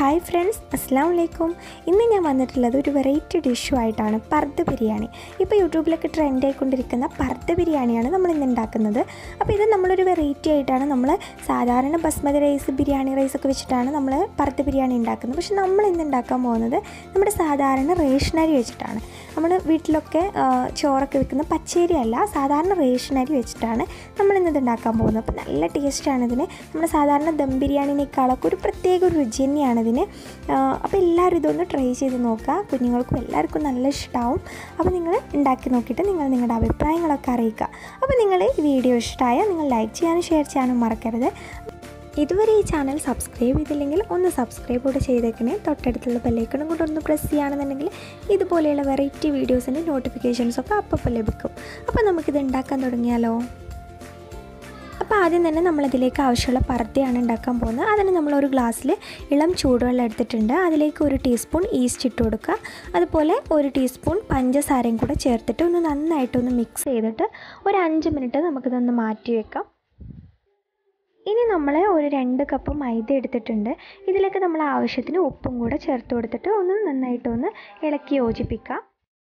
hi friends അസ്സാം വലൈക്കും ഇന്ന് ഞാൻ വന്നിട്ടുള്ളത് ഒരു വെറൈറ്റി ഡിഷുമായിട്ടാണ് പർദ്ദ ബിരിയാണി ഇപ്പോൾ യൂട്യൂബിലൊക്കെ ട്രെൻഡ് ആയിക്കൊണ്ടിരിക്കുന്ന പർദ്ദ ബിരിയാണിയാണ് നമ്മൾ ഇന്ന് ഉണ്ടാക്കുന്നത് അപ്പോൾ ഇത് നമ്മളൊരു വെറൈറ്റി ആയിട്ടാണ് നമ്മൾ സാധാരണ ബസ്മതി റൈസ് ബിരിയാണി റൈസ് ഒക്കെ വെച്ചിട്ടാണ് നമ്മൾ പർദ്ദ ബിരിയാണി ഉണ്ടാക്കുന്നത് പക്ഷെ നമ്മൾ ഇന്ന് ഉണ്ടാക്കാൻ പോകുന്നത് നമ്മുടെ സാധാരണ റേഷനരി വെച്ചിട്ടാണ് നമ്മൾ വീട്ടിലൊക്കെ ആ, ചോറൊക്കെ വെക്കുന്ന പച്ചരി അല്ല സാധാരണ റേഷനരി വെച്ചിട്ടാണ് നമ്മൾ ഇന്നത് ഉണ്ടാക്കാൻ പോകുന്നത് അപ്പോൾ നല്ല ടേസ്റ്റാണ് ഇതിന് നമ്മൾ സാധാരണ ദം ബിരിയാണിനേക്കാളൊക്കെ ഒരു പ്രത്യേക ഒരു രുചി തന്നെയാണ് ഇതിന് ആ, അപ്പോൾ എല്ലാവരും ഇതൊന്ന് ട്രൈ ചെയ്ത് നോക്കുക കുഞ്ഞുങ്ങൾക്കും എല്ലാവർക്കും നല്ല ഇഷ്ടമാവും അപ്പോൾ നിങ്ങൾ ഉണ്ടാക്കി നോക്കിയിട്ട് നിങ്ങൾ നിങ്ങളുടെ അഭിപ്രായങ്ങളൊക്കെ അറിയിക്കുക അപ്പോൾ നിങ്ങൾ ഈ വീഡിയോ ഇഷ്ടമായാൽ നിങ്ങൾ ലൈക്ക് ചെയ്യാനും ഷെയർ ചെയ്യാനും മറക്കരുത് ഇതുവരെ ഈ ചാനൽ സബ്സ്ക്രൈബ് ചെയ്തില്ലെങ്കിൽ ഒന്ന് സബ്സ്ക്രൈബ് കൂടെ ചെയ്തേക്കണേ തൊട്ടടുത്തുള്ള ബെല്ലൈക്കണും കൂടെ ഒന്ന് പ്രസ് ചെയ്യുകയാണെന്നുണ്ടെങ്കിൽ ഇതുപോലെയുള്ള വെറൈറ്റി വീഡിയോസിൻ്റെ നോട്ടിഫിക്കേഷൻസ് ഒക്കെ അപ്പോൾ ലഭിക്കും അപ്പോൾ നമുക്കിത് ഉണ്ടാക്കാൻ തുടങ്ങിയാലോ അപ്പോൾ ആദ്യം തന്നെ നമ്മളതിലേക്ക് ആവശ്യമുള്ള പർദ്ദയാണ് ഉണ്ടാക്കാൻ പോകുന്നത് അതിന് നമ്മൾ ഒരു ഗ്ലാസ്സിൽ ഇളം ചൂടുവെള്ളം എടുത്തിട്ടുണ്ട് അതിലേക്ക് ഒരു ടീസ്പൂൺ ഈസ്റ്റ് ഇട്ട് കൊടുക്കുക അതുപോലെ ഒരു ടീസ്പൂൺ പഞ്ചസാരയും കൂടെ ചേർത്തിട്ട് ഒന്ന് നന്നായിട്ടൊന്ന് മിക്സ് ചെയ്തിട്ട് ഒരു അഞ്ച് മിനിറ്റ് നമുക്കിതൊന്ന് മാറ്റി വെക്കാം ഇനി നമ്മൾ ഒരു രണ്ട് കപ്പ് മൈദ എടുത്തിട്ടുണ്ട് ഇതിലേക്ക് നമ്മൾ ആവശ്യത്തിന് ഉപ്പും കൂടെ ചേർത്ത് കൊടുത്തിട്ട് ഒന്ന് നന്നായിട്ടൊന്ന് ഇളക്കി യോജിപ്പിക്കാം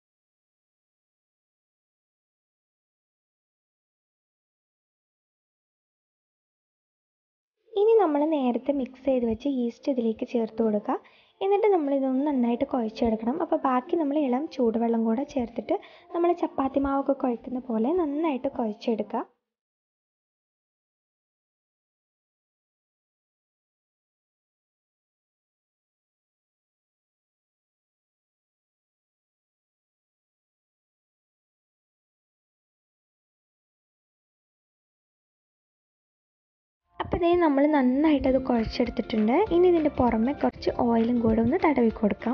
ഇനി നമ്മൾ നേരത്തെ മിക്സ് ചെയ്ത് വെച്ച് ഈസ്റ്റ് ഇതിലേക്ക് ചേർത്ത് കൊടുക്കുക എന്നിട്ട് നമ്മൾ ഇതൊന്ന് നന്നായിട്ട് കുഴച്ചെടുക്കണം അപ്പോൾ ബാക്കി നമ്മൾ ഇളം ചൂടുവെള്ളം കൂടെ ചേർത്തിട്ട് നമ്മൾ ചപ്പാത്തി മാവൊക്കെ കുഴക്കുന്ന പോലെ നന്നായിട്ട് കുഴച്ചെടുക്കുക അപ്പോൾ ഇതേ നമ്മൾ നന്നായിട്ട് അത് കുഴച്ചെടുത്തിട്ടുണ്ട് ഇനി ഇതിൻ്റെ പുറമെ കുറച്ച് ഓയിലും കൂടെ ഒന്ന് തടവി കൊടുക്കാം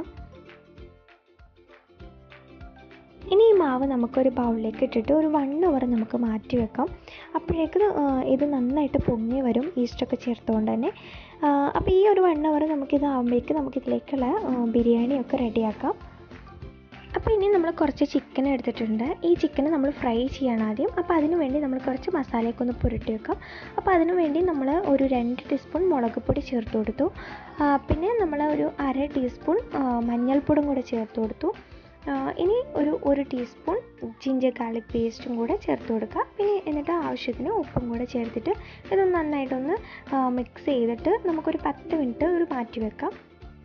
ഇനി ഈ മാവ് നമുക്കൊരു ബൗളിലേക്ക് ഇട്ടിട്ട് ഒരു വൺ അവർ നമുക്ക് മാറ്റി വെക്കാം അപ്പോഴേക്ക് ഇത് നന്നായിട്ട് പൊങ്ങി വരും ഈസ്റ്റൊക്കെ ചേർത്തുകൊണ്ട് തന്നെ അപ്പോൾ ഈ ഒരു വൺ അവർ നമുക്കിത് ആകുമ്പോഴേക്ക് നമുക്കിതിലേക്കുള്ള ബിരിയാണിയൊക്കെ റെഡിയാക്കാം അപ്പോൾ ഇനി നമ്മൾ കുറച്ച് ചിക്കൻ എടുത്തിട്ടുണ്ട് ഈ ചിക്കൻ നമ്മൾ ഫ്രൈ ചെയ്യണം ആദ്യം അപ്പോൾ അതിന് വേണ്ടി നമ്മൾ കുറച്ച് മസാലയൊക്കെ ഒന്ന് പുരട്ടി വെക്കാം അപ്പോൾ അതിന് വേണ്ടി നമ്മൾ ഒരു രണ്ട് ടീസ്പൂൺ മുളക് പൊടി ചേർത്ത് കൊടുത്തു ആ, പിന്നെ നമ്മൾ ഒരു അര ടീസ്പൂൺ ആ, മഞ്ഞൾപ്പൊടിയും കൂടെ ചേർത്ത് കൊടുത്തു ആ, ഇനി ഒരു ഒരു ടീസ്പൂൺ ജിഞ്ചർ ഗാർലിക് പേസ്റ്റും കൂടെ ചേർത്ത് കൊടുക്കുക പിന്നെ എന്നിട്ട് ആവശ്യത്തിന് ഉപ്പും കൂടെ ചേർത്തിട്ട് ഇത് നന്നായിട്ടൊന്ന് മിക്സ് ചെയ്തിട്ട് നമുക്കൊരു പത്ത് മിനിറ്റ് ഒരു മാറ്റി വെക്കാം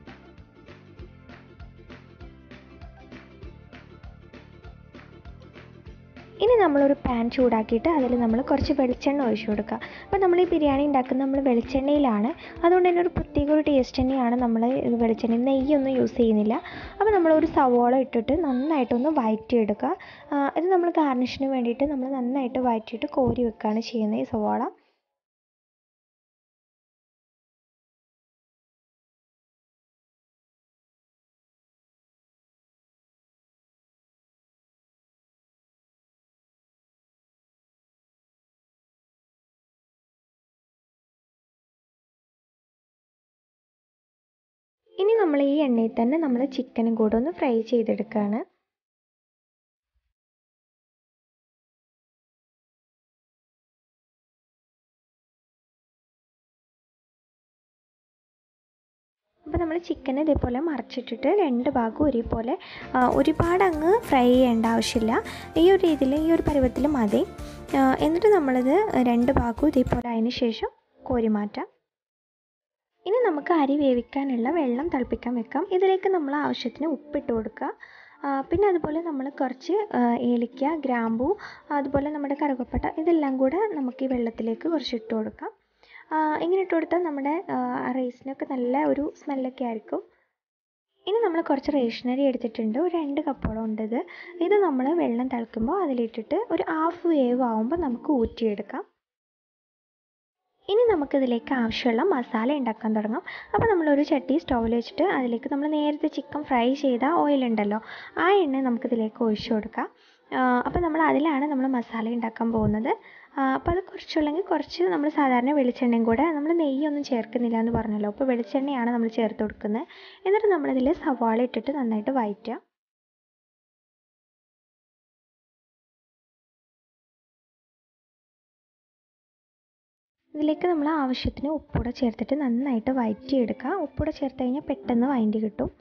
ഇനി നമ്മളൊരു പാൻ ചൂടാക്കിയിട്ട് അതിൽ നമ്മൾ കുറച്ച് വെളിച്ചെണ്ണ ഒഴിച്ചു കൊടുക്കുക അപ്പോൾ നമ്മൾ ഈ ബിരിയാണി ഉണ്ടാക്കുന്നത് നമ്മൾ വെളിച്ചെണ്ണയിലാണ് അതുകൊണ്ട് തന്നെ ഒരു പ്രത്യേക ഒരു ടേസ്റ്റ് തന്നെയാണ് നമ്മൾ ഇത് വെളിച്ചെണ്ണ നെയ്യൊന്നും യൂസ് ചെയ്യുന്നില്ല അപ്പോൾ നമ്മൾ ഒരു സവോള ഇട്ടിട്ട് നന്നായിട്ടൊന്ന് വഴറ്റിയെടുക്കുക ആ, ഇത് നമ്മൾ ഗാർണിഷിന് വേണ്ടിയിട്ട് നമ്മൾ നന്നായിട്ട് വഴറ്റിയിട്ട് കോരി വെക്കുകയാണ് ചെയ്യുന്നത് ഈ സവോള ഇനി നമ്മൾ ഈ എണ്ണയിൽ തന്നെ നമ്മൾ ചിക്കനും കൂടെ ഒന്ന് ഫ്രൈ ചെയ്തെടുക്കുകയാണ് അപ്പോൾ നമ്മൾ ചിക്കൻ ഇതേപോലെ മറിച്ചിട്ടിട്ട് രണ്ട് ഭാഗവും ഒരേപോലെ ആ, ഒരുപാട് അങ്ങ് ഫ്രൈ ചെയ്യേണ്ട ആവശ്യമില്ല ഈ ഒരു രീതിയിൽ ഈ ഒരു പരുവത്തിൽ മതി ആ, എന്നിട്ട് നമ്മളിത് രണ്ട് ഭാഗവും ഇതേപോലെ അതിന് ശേഷം കോരി മാറ്റാം ഇനി നമുക്ക് അരി വേവിക്കാനുള്ള വെള്ളം തിളപ്പിക്കാൻ വെക്കാം ഇതിലേക്ക് നമ്മൾ ആവശ്യത്തിന് ഉപ്പിട്ട് കൊടുക്കുക ആ, പിന്നെ അതുപോലെ നമ്മൾ കുറച്ച് ആ, ഏലക്ക ഗ്രാമ്പൂ അതുപോലെ നമ്മുടെ കറുകപ്പട്ട ഇതെല്ലാം കൂടെ നമുക്ക് ഈ വെള്ളത്തിലേക്ക് കുറച്ച് ഇട്ട് കൊടുക്കാം ആ, ഇങ്ങനെ ഇട്ട് കൊടുത്താൽ നമ്മുടെ റൈസിനൊക്കെ നല്ല ഒരു സ്മെല്ലൊക്കെ ആയിരിക്കും ഇനി നമ്മൾ കുറച്ച് റേഷനറി എടുത്തിട്ടുണ്ട് ഒരു രണ്ട് കപ്പോളം ഉണ്ട് ഇത് ഇത് നമ്മൾ വെള്ളം തിളക്കുമ്പോൾ അതിലിട്ടിട്ട് ഒരു ഹാഫ് വേവ് ആകുമ്പോൾ നമുക്ക് ഊറ്റിയെടുക്കാം ഇനി നമുക്കിതിലേക്ക് ആവശ്യമുള്ള മസാല ഉണ്ടാക്കാൻ തുടങ്ങാം അപ്പോൾ നമ്മളൊരു ചട്ടി സ്റ്റൗവിൽ വെച്ചിട്ട് അതിലേക്ക് നമ്മൾ നേരത്തെ ചിക്കൻ ഫ്രൈ ചെയ്ത ഓയിൽ ഉണ്ടല്ലോ ആ എണ്ണ നമുക്കിതിലേക്ക് ഒഴിച്ചു കൊടുക്കാം ആ, അപ്പോൾ നമ്മൾ അതിലാണ് നമ്മൾ മസാല ഉണ്ടാക്കാൻ പോകുന്നത് ആ, അപ്പോൾ അത് കുറച്ചുള്ളെങ്കിൽ കുറച്ച് നമ്മൾ സാധാരണ വെളിച്ചെണ്ണയും കൂടെ നമ്മൾ നെയ്യൊന്നും ചേർക്കുന്നില്ല എന്ന് പറഞ്ഞല്ലോ അപ്പോൾ വെളിച്ചെണ്ണയാണ് നമ്മൾ ചേർത്ത് കൊടുക്കുന്നത് എന്നിട്ട് നമ്മളിതിൽ സവാള ഇട്ടിട്ട് നന്നായിട്ട് വഴറ്റുക ഇതിലേക്ക് നമ്മൾ ആവശ്യത്തിന് ഉപ്പൂടെ ചേർത്തിട്ട് നന്നായിട്ട് വഴറ്റിയെടുക്കുക ഉപ്പൂടെ ചേർത്ത് കഴിഞ്ഞാൽ പെട്ടെന്ന് വഴറ്റി കിട്ടും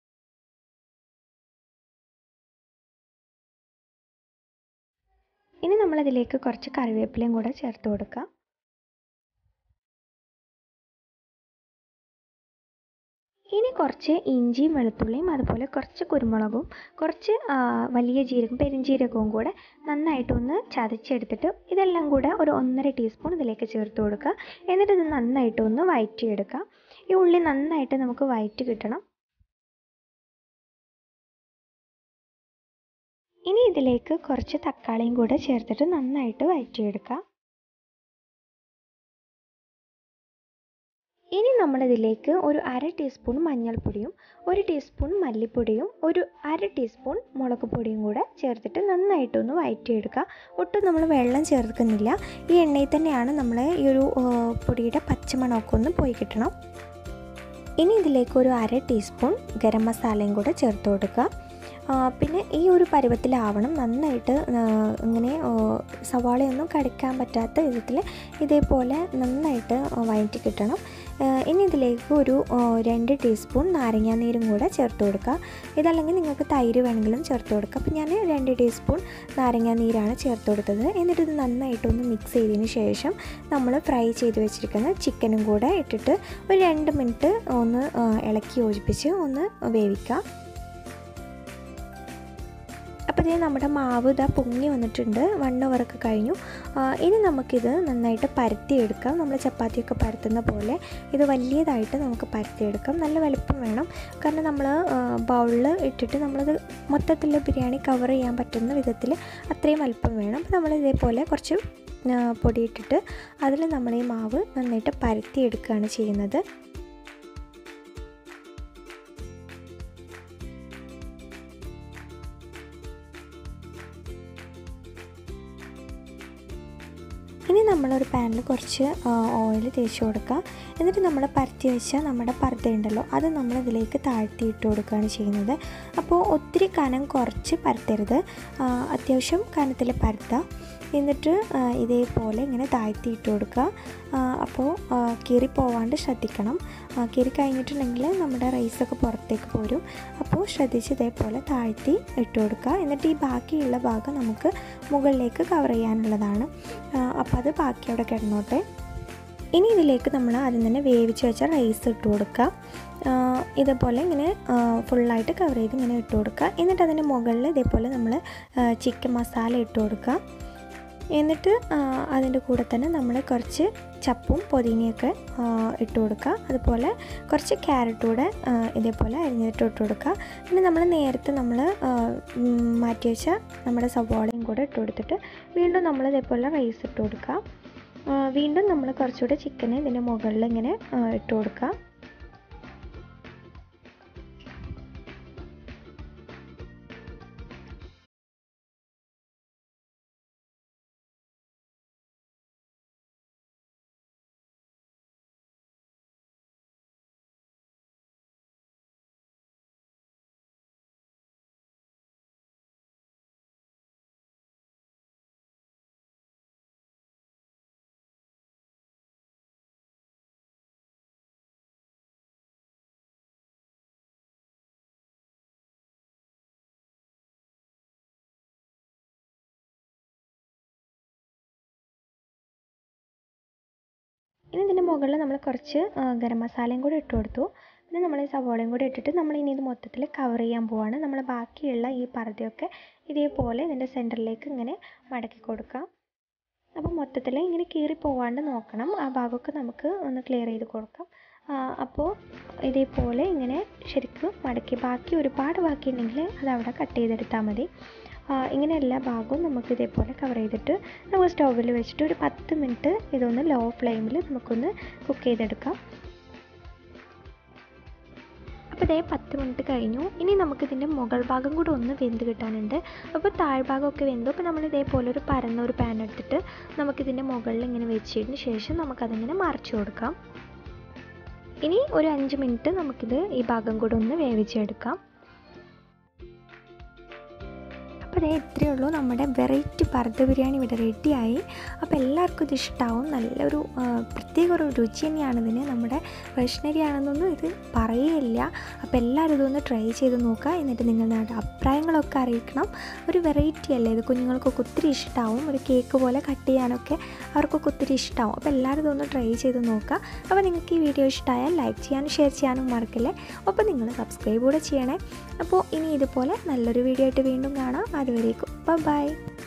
ഇനി നമ്മളതിലേക്ക് കുറച്ച് കറിവേപ്പിലയും കൂടെ ചേർത്ത് കൊടുക്കുക ഇനി കുറച്ച് ഇഞ്ചിയും വെളുത്തുള്ളിയും അതുപോലെ കുറച്ച് കുരുമുളകും കുറച്ച് വലിയ ജീരകം പെരുംജീരകവും കൂടെ നന്നായിട്ടൊന്ന് ചതച്ചെടുത്തിട്ട് ഇതെല്ലാം കൂടെ ഒരു ഒന്നര ടീസ്പൂൺ ഇതിലേക്ക് ചേർത്ത് കൊടുക്കുക എന്നിട്ട് ഇത് നന്നായിട്ടൊന്ന് വഴറ്റിയെടുക്കുക ഈ ഉള്ളി നന്നായിട്ട് നമുക്ക് വഴറ്റി കിട്ടണം ഇനി ഇതിലേക്ക് കുറച്ച് തക്കാളിയും കൂടെ ചേർത്തിട്ട് നന്നായിട്ട് വഴറ്റിയെടുക്കുക ഇനി നമ്മളിതിലേക്ക് ഒരു അര ടീസ്പൂൺ മഞ്ഞൾപ്പൊടിയും ഒരു ടീസ്പൂൺ മല്ലിപ്പൊടിയും ഒരു അര ടീസ്പൂൺ മുളക് പൊടിയും കൂടെ ചേർത്തിട്ട് നന്നായിട്ടൊന്ന് വഴറ്റിയെടുക്കുക ഒട്ടും നമ്മൾ വെള്ളം ചേർക്കുന്നില്ല ഈ എണ്ണയിൽ തന്നെയാണ് നമ്മൾ ഈ ഒരു പൊടിയുടെ പച്ചമണമൊക്കെ ഒന്ന് പോയി കിട്ടണം ഇനി ഇതിലേക്ക് ഒരു അര ടീസ്പൂൺ ഗരം മസാലയും കൂടെ ചേർത്ത് കൊടുക്കുക പിന്നെ ഈ ഒരു പരുവത്തിലാവണം നന്നായിട്ട് ഇങ്ങനെ സവാളയൊന്നും കടിക്കാൻ പറ്റാത്ത വിധത്തിൽ ഇതേപോലെ നന്നായിട്ട് വഴറ്റി കിട്ടണം ഇനി ഇതിലേക്ക് ഒരു രണ്ട് ടീസ്പൂൺ നാരങ്ങാനീരും കൂടെ ചേർത്ത് കൊടുക്കുക ഇതല്ലെങ്കിൽ നിങ്ങൾക്ക് തൈര് വേണമെങ്കിലും ചേർത്ത് കൊടുക്കുക അപ്പോൾ ഞാൻ രണ്ട് ടീസ്പൂൺ നാരങ്ങാനീരാണ് ചേർത്ത് കൊടുത്തത് എന്നിട്ട് ഇത് നന്നായിട്ടൊന്ന് മിക്സ് ചെയ്തതിന് ശേഷം നമ്മൾ ഫ്രൈ ചെയ്ത് വെച്ചിരിക്കുന്ന ചിക്കനും കൂടെ ഇട്ടിട്ട് ഒരു രണ്ട് മിനിറ്റ് ഒന്ന് ഇളക്കി യോജിപ്പിച്ച് ഒന്ന് വേവിക്കുക അപ്പോൾ ഇതേ നമ്മുടെ മാവ് ഇതാ പൊങ്ങി വന്നിട്ടുണ്ട് വൺ ഓവറൊക്കെ കഴിഞ്ഞു ഇനി നമുക്കിത് നന്നായിട്ട് പരത്തിയെടുക്കാം നമ്മൾ ചപ്പാത്തിയൊക്കെ പരത്തുന്ന പോലെ ഇത് വലിയതായിട്ട് നമുക്ക് പരത്തിയെടുക്കാം നല്ല വലുപ്പം വേണം കാരണം നമ്മൾ ബൗളിൽ ഇട്ടിട്ട് നമ്മളത് മൊത്തത്തിൽ ബിരിയാണി കവർ ചെയ്യാൻ പറ്റുന്ന വിധത്തിൽ അത്രയും വലുപ്പം വേണം അപ്പോൾ നമ്മൾ ഇതേപോലെ കുറച്ച് പൊടിയിട്ടിട്ട് അതിൽ നമ്മൾ ഈ മാവ് നന്നായിട്ട് പരത്തിയെടുക്കുകയാണ് ചെയ്യുന്നത് ഇനി നമ്മളൊരു പാനിൽ കുറച്ച് ഓയിൽ തേച്ച് കൊടുക്കുക എന്നിട്ട് നമ്മൾ പരത്തി വെച്ച നമ്മുടെ പർദ്ദ ഉണ്ടല്ലോ അത് നമ്മൾ ഇതിലേക്ക് താഴ്ത്തി ഇട്ട് കൊടുക്കുകയാണ് ചെയ്യുന്നത് അപ്പോൾ ഒത്തിരി കനം കുറച്ച് പരത്തരുത് അത്യാവശ്യം കനത്തിൽ പരത്തുക എന്നിട്ട് ഇതേപോലെ ഇങ്ങനെ താഴ്ത്തി ഇട്ട് കൊടുക്കുക അപ്പോൾ കീറി പോവാണ്ട് ശ്രദ്ധിക്കണം കീറി കഴിഞ്ഞിട്ടുണ്ടെങ്കിൽ നമ്മുടെ റൈസൊക്കെ പുറത്തേക്ക് പോരും അപ്പോൾ ശ്രദ്ധിച്ച് ഇതേപോലെ താഴ്ത്തി ഇട്ട് കൊടുക്കുക എന്നിട്ട് ഈ ബാക്കിയുള്ള ഭാഗം നമുക്ക് മുകളിലേക്ക് കവർ ചെയ്യാനുള്ളതാണ് അപ്പോൾ അത് ബാക്കി അവിടെ കിടന്നോട്ടെ ഇനി ഇതിലേക്ക് നമ്മൾ ആദ്യം തന്നെ വേവിച്ച് വെച്ച റൈസ് ഇട്ട് കൊടുക്കുക ഇതേപോലെ ഇങ്ങനെ ഫുള്ളായിട്ട് കവർ ചെയ്ത് ഇങ്ങനെ ഇട്ട് കൊടുക്കുക എന്നിട്ട് അതിൻ്റെ മുകളിൽ ഇതേപോലെ നമ്മൾ ചിക്കൻ മസാല ഇട്ട് കൊടുക്കുക എന്നിട്ട് അതിൻ്റെ കൂടെ തന്നെ നമ്മൾ കുറച്ച് ചപ്പും പൊതിനയൊക്കെ ഇട്ട് കൊടുക്കുക അതുപോലെ കുറച്ച് ക്യാരറ്റ് കൂടെ ഇതേപോലെ അരിഞ്ഞിട്ട് ഇട്ട് കൊടുക്കുക പിന്നെ നമ്മൾ നേരത്തെ നമ്മൾ മാറ്റി വെച്ച നമ്മുടെ സവാളയും കൂടെ ഇട്ട് കൊടുത്തിട്ട് വീണ്ടും നമ്മൾ ഇതേപോലെ റൈസ് ഇട്ട് കൊടുക്കുക വീണ്ടും നമ്മൾ കുറച്ചുകൂടെ ചിക്കന് ഇതിൻ്റെ മുകളിൽ ഇങ്ങനെ ഇട്ട് കൊടുക്കുക ഇനി ഇതിൻ്റെ മുകളിൽ നമ്മൾ കുറച്ച് ഗരം മസാലയും കൂടി ഇട്ട് കൊടുത്തു പിന്നെ നമ്മൾ ഈ സവോളയും കൂടി ഇട്ടിട്ട് നമ്മൾ ഇനി ഇത് മൊത്തത്തിൽ കവർ ചെയ്യാൻ പോവാണ് നമ്മൾ ബാക്കിയുള്ള ഈ പർദ്ദയൊക്കെ ഇതേപോലെ ഇതിൻ്റെ സെൻറ്ററിലേക്ക് ഇങ്ങനെ മടക്കി കൊടുക്കാം അപ്പോൾ മൊത്തത്തിൽ ഇങ്ങനെ കീറി പോവാണ്ട് നോക്കണം ആ ഭാഗമൊക്കെ നമുക്ക് ഒന്ന് ക്ലിയർ ചെയ്ത് കൊടുക്കാം അപ്പോൾ ഇതേപോലെ ഇങ്ങനെ ശരിക്കും മടക്കി ബാക്കി ഒരുപാട് ബാക്കി ഉണ്ടെങ്കിൽ അത് അവിടെ കട്ട് ചെയ്തെടുത്താൽ മതി ഇങ്ങനെ എല്ലാ ഭാഗവും നമുക്ക് ഇതേപോലെ കവർ ചെയ്തിട്ട് നമുക്ക് സ്റ്റൗവിൽ വെച്ചിട്ട് ഒരു പത്ത് മിനിറ്റ് ഇതൊന്ന് ലോ ഫ്ലെയിമിൽ നമുക്കൊന്ന് കുക്ക് ചെയ്തെടുക്കാം അപ്പോൾ ഇതേ പത്ത് മിനിറ്റ് കഴിഞ്ഞു ഇനി നമുക്കിതിൻ്റെ മുകൾ ഭാഗം കൂടെ ഒന്ന് വെന്ത് കിട്ടാനുണ്ട് അപ്പോൾ താഴ്ഭാഗമൊക്കെ വെന്തു അപ്പോൾ നമ്മൾ ഇതേപോലെ ഒരു പരന്ന ഒരു പാൻ എടുത്തിട്ട് നമുക്കിതിൻ്റെ മുകളിൽ ഇങ്ങനെ വെച്ചതിന് ശേഷം നമുക്കതിങ്ങനെ മറിച്ച് കൊടുക്കാം ഇനി ഒരു അഞ്ച് മിനിറ്റ് നമുക്കിത് ഈ ഭാഗം കൂടെ ഒന്ന് വേവിച്ചെടുക്കാം അപ്പോൾ അപ്പോൾ ഇതേ ഇത്രയേ ഉള്ളൂ നമ്മുടെ വെറൈറ്റി പർദ്ദ ബിരിയാണി ഇവിടെ റെഡിയായി അപ്പോൾ എല്ലാവർക്കും ഇത് ഇഷ്ടമാവും നല്ലൊരു ആ, പ്രത്യേക ഒരു രുചി തന്നെയാണ് ഇതിന് നമ്മുടെ റേഷനരി ആണെന്നൊന്നും ഇത് പറയുകയില്ല അപ്പോൾ എല്ലാവരും ഇതൊന്ന് ട്രൈ ചെയ്ത് നോക്കുക എന്നിട്ട് നിങ്ങളുടെ അഭിപ്രായങ്ങളൊക്കെ അറിയിക്കണം ഒരു വെറൈറ്റി അല്ലേ ഇത് കുഞ്ഞുങ്ങൾക്കൊക്കെ ഒത്തിരി ഇഷ്ടമാവും ഒരു കേക്ക് പോലെ കട്ട് ചെയ്യാനൊക്കെ അവർക്കൊക്കെ ഒത്തിരി ഇഷ്ടമാവും അപ്പോൾ എല്ലാവരും ഇതൊന്ന് ട്രൈ ചെയ്ത് നോക്കുക അപ്പോൾ നിങ്ങൾക്ക് ഈ വീഡിയോ ഇഷ്ടമായാൽ ലൈക്ക് ചെയ്യാനും ഷെയർ ചെയ്യാനും മറക്കല്ലേ അപ്പോൾ നിങ്ങൾ സബ്സ്ക്രൈബ് കൂടെ ചെയ്യണേ അപ്പോൾ ഇനി ഇതുപോലെ നല്ലൊരു വീഡിയോ ആയിട്ട് വീണ്ടും കാണാം അതുവരേക്കും ബൈ